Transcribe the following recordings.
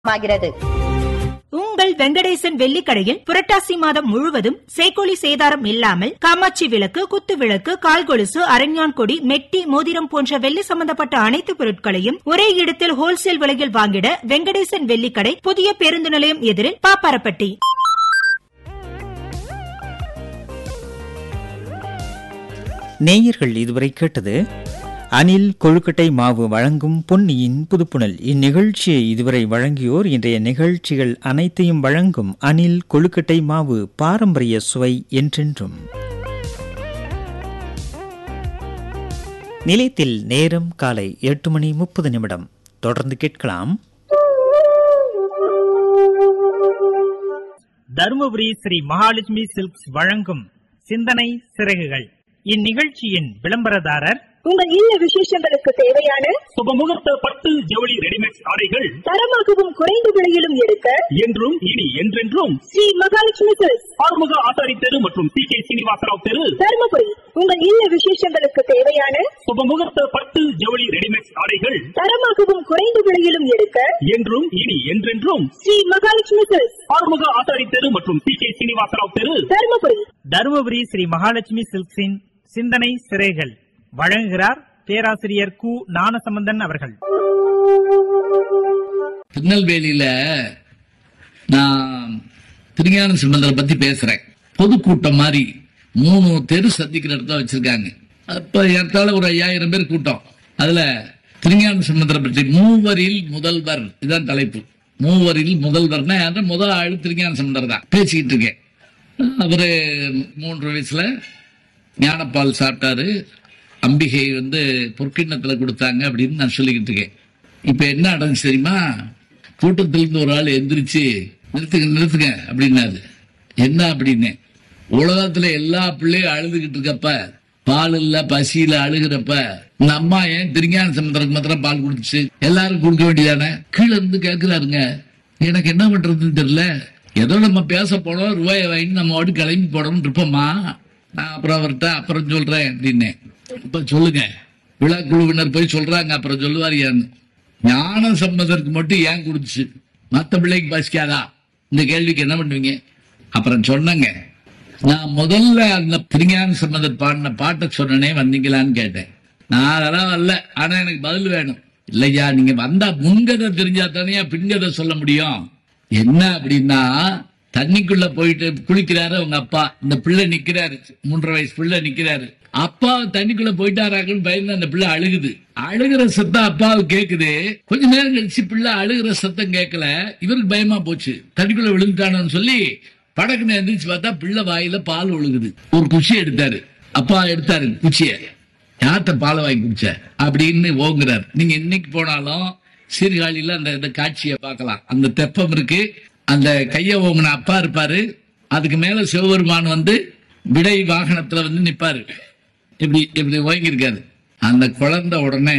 ஆகிறது உங்கள் வெங்கடேசன் வெள்ளிக்கடையில் புரட்டாசி மாதம் முழுவதும் சேக்கோலி சேதாரம் இல்லாமல் காமாட்சி விளக்கு குத்து விளக்கு கால் கொலுசு அரஞ்ஞான் கொடி மெட்டி மோதிரம் போன்ற வெள்ளி சம்பந்தப்பட்ட அனைத்து பொருட்களையும் ஒரே இடத்தில் ஹோல்சேல் விலையில் வாங்கிட வெங்கடேசன் வெள்ளிக்கடை புதிய பேருந்து நிலையம் எதிரில் பாப்பாரப்பட்டி நேயர்கள் இதுவரை கேட்டது அனில் கொழுக்கட்டை மாவு வழங்கும் பொன்னியின் புதுப்புணல் இந்நிகழ்ச்சியை இதுவரை வழங்கியோர் இன்றைய நிகழ்ச்சிகள் அனைத்தையும் வழங்கும் அனில் கொழுக்கட்டை மாவு பாரம்பரிய சுவை என்றென்றும் நிலையத்தில் நேரம் காலை எட்டு மணி முப்பது நிமிடம் தொடர்ந்து கேட்கலாம் தருமபுரி ஸ்ரீ மகாலட்சுமி சில்க்ஸ் வழங்கும் சிந்தனை சிறகுகள் இந்நிகழ்ச்சியின் விளம்பரதாரர் உங்கள் இல்ல விசேஷங்களுக்கு தேவையான சுபமுகூர்த்த பட்டு ஜவுளி ரெடிமேட் ஆடைகள் தரமாகவும் குறைந்த விலையிலும் எடுக்க என்றும் இனி என்றென்றும் ஸ்ரீ மகாலட்சுமி சில்க்ஸ் ஆறுமுக ஆசாரி தெரு மற்றும் சி கே சீனிவாசராவ் தெரு தருமபுரி உங்கள் இல்ல விசேஷங்களுக்கு தேவையான சுபமுகூர்த்த பட்டு ஜவுளி ரெடிமேட் ஆடைகள் தரமாகவும் குறைந்த விலையிலும் எடுக்க என்றும் இனி என்றென்றும் ஸ்ரீ மகாலட்சுமி சில்க்ஸ் ஆறுமுக ஆசாரி தெரு மற்றும் சி கே சீனிவாசராவ் தெரு தருமபுரி தருமபுரி ஸ்ரீ மகாலட்சுமி சில்க்ஸின் சிந்தனை சிறைகள் வழங்குகிறார் பேராசிரியர் கு ஞானசம்பந்தன் அவர்கள் திருநெல்வேலியில நான் திருஞான சம்பந்தரை பத்தி பேசுறேன் பொதுக்கூட்டம் மாதிரி மூணு தெரு சந்திக்கிற இடத்துல வச்சிருக்காங்க அப்ப ஏற்றால ஒரு ஐயாயிரம் பேர் கூட்டம் அதுல திருஞான சம்பந்தரை பற்றி மூவரில் முதல்வர் இதுதான் தலைப்பு மூவரில் முதல்வர்னா யாரு முதல் ஆளு திருஞான சம்பந்தர் தான் பேசிக்கிட்டு இருக்கேன் அவரு மூன்று வயசுல ஞானப்பால் சாப்பிட்டாரு அம்பிகை வந்து பொற்கிண்ணத்துல கொடுத்தாங்க அப்படின்னு நான் சொல்லிக்கிட்டு இருக்கேன் இப்ப என்ன நடந்துச்சு தெரியுமா கூட்டத்துல இருந்து ஒரு ஆள் எந்திரிச்சு நிறுத்துங்க நிறுத்துங்க அப்படின்னாரு என்ன அப்படின்னு உலகத்துல எல்லா பிள்ளையும் அழுதுகிட்டு இருக்கப்ப பால் இல்ல பசியில அழுகிறப்ப இந்த அம்மா ஏன் திருஞான சமுத்திரக்கு மாத்திரம் பால் கொடுத்துச்சு எல்லாரும் கொடுக்க வேண்டியதானே கீழே இருந்து கேக்குறாருங்க எனக்கு என்ன பண்றதுன்னு தெரியல ஏதோ நம்ம பேச போனோம் ரூபாயை வாங்கி நம்ம வாட்டு கிளம்பி போடணும் இருப்போமா நான் அப்புறம் அவர்கிட்ட அப்புறம் சொல்றேன் அப்படின்னு இப்ப சொல்லுங்க விழா குழுவினர் போய் சொல்றாங்க அப்புறம் சொல்லுவார் ஏன்னு ஞான சம்பந்தருக்கு மட்டும் ஏன் கொடுத்துச்சு மத்த பிள்ளைக்கு பசிக்காதா இந்த கேள்விக்கு என்ன பண்ணுவீங்க அப்புறம் சொன்னங்க நான் முதல்ல அந்த திருஞான சம்பந்தர் பாடின பாட்டை சொன்னனே வந்தீங்களான்னு கேட்டேன் நான் அதெல்லாம் வரல ஆனா எனக்கு பதில் வேணும் இல்லையா நீங்க வந்தா முன்கதை தெரிஞ்சா தானே பின்கதை சொல்ல முடியும் என்ன அப்படின்னா தண்ணிக்குள்ள போயிட்டு குளிக்கிறாரு அவங்க அப்பா இந்த பிள்ளை நிக்கிறாரு மூன்றரை வயசு பிள்ளை நிக்கிறாரு அப்பா தண்ணிக்குள்ள போயிட்டாராங்கன்னு பயந்து அந்த பிள்ளை அழுகுது அழுகிற சத்தம் அப்பாவுக்கு கேக்குது கொஞ்ச நேரம் கழிச்சு பிள்ளை அழுகிற சத்தம் கேட்கல இவருக்கு பயமா போச்சு தண்ணிக்குள்ள விழுந்துட்டானு சொல்லி படக்குன்னு எந்திரிச்சு பார்த்தா பிள்ளை வாயில பால் ஒழுகுது ஒரு குச்சி எடுத்தாரு அப்பா எடுத்தாரு குச்சிய யார்கிட்ட பாலை வாங்கி குடிச்ச அப்படின்னு ஓங்குறாரு நீங்க இன்னைக்கு போனாலும் சீர்காழியில அந்த இந்த காட்சியை பார்க்கலாம் அந்த தெப்பம் இருக்கு அந்த கைய ஓங்குன அப்பா இருப்பாரு அதுக்கு மேல சிவபெருமான் வந்து விடை வாகனத்துல வந்து நிப்பாரு இப்படி இப்படி ஓங்கியிருக்காரு அந்த குழந்தை உடனே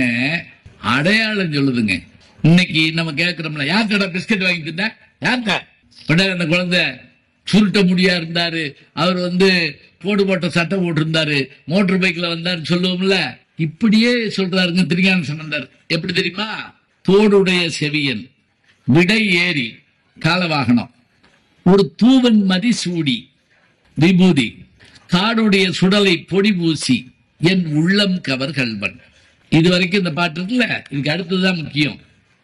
அடையாளம் சொல்லுதுங்க இன்னைக்கு நம்ம கேட்கிறோம்ல யார்கிட்ட பிஸ்கட் வாங்கி தின்ன யார்கிட்ட உடனே அந்த குழந்தை சுருட்ட முடியா இருந்தாரு அவர் வந்து போடு போட்ட சட்டை போட்டிருந்தாரு மோட்டர் பைக்ல வந்தாரு சொல்லுவோம்ல இப்படியே சொல்றாருங்க திருஞான சம்பந்தர் எப்படி தெரியுமா தோடுடைய செவியன் விடை ஏறி காலவாகனம் ஒரு தூவன் மதி சூடி விபூதி காடுடைய சுடலை பொடி பூசி என் உள்ளம் கவர் கல்வன் இது வரைக்கும் இந்த பாட்டு இருக்குல்ல இதுக்கு அடுத்ததுதான் முக்கியம்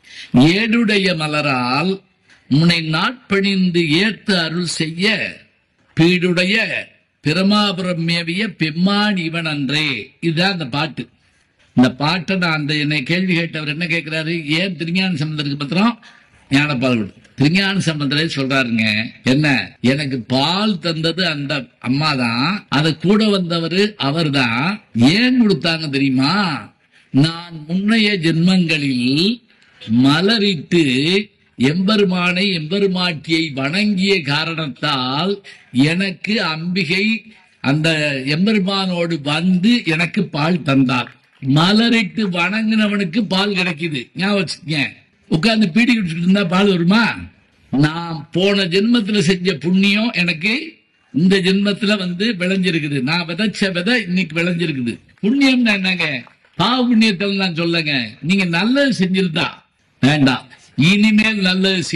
ஏடுடைய மலரால் முனை நாட்பணிந்து ஏத்து அருள் செய்ய பீடுடைய பிரமாபுரம் மேவிய பெம்மான் இவன் அன்றே இதுதான் அந்த பாட்டு இந்த பாட்டை நான் அந்த என்னை கேள்வி கேட்டவர் என்ன கேட்கிறாரு ஏன் திருஞான சம்பந்தருக்கு பத்திரம் ஞானப்பால் கொடு திருஞான சம்பந்தரே சொல்றாருங்க என்ன எனக்கு பால் தந்தது அந்த அம்மா தான் அது கூட வந்தவர் அவர் தான் ஏன் கொடுத்தாங்க தெரியுமா நான் முன்னைய ஜென்மங்களில் மலரிட்டு எம்பெருமானை எம்பெருமாட்டியை வணங்கிய காரணத்தால் எனக்கு அம்பிகை அந்த எம்பெருமானோடு வந்து எனக்கு பால் தந்தார் மலரிட்டு வணங்கினவனுக்கு பால் கிடைக்குது ஞாபகம் வச்சுக்கங்க உட்கார்ந்து பீடி குடிச்சிட்டு இருந்தா பால் வருமா நான் போன ஜென்மத்துல செஞ்ச புண்ணியம் எனக்கு இந்த ஜென்மத்துல வந்து விளைஞ்சிருக்குது நான் விதைச்ச விதை இன்னைக்கு விளைஞ்சிருக்குது புண்ணியம்னா என்னங்க பாவ புண்ணியத்தில் நான் சொல்லுங்க நீங்க நல்லது செஞ்சிருந்தா வேண்டாம் இனிமேல் நல்லது செய்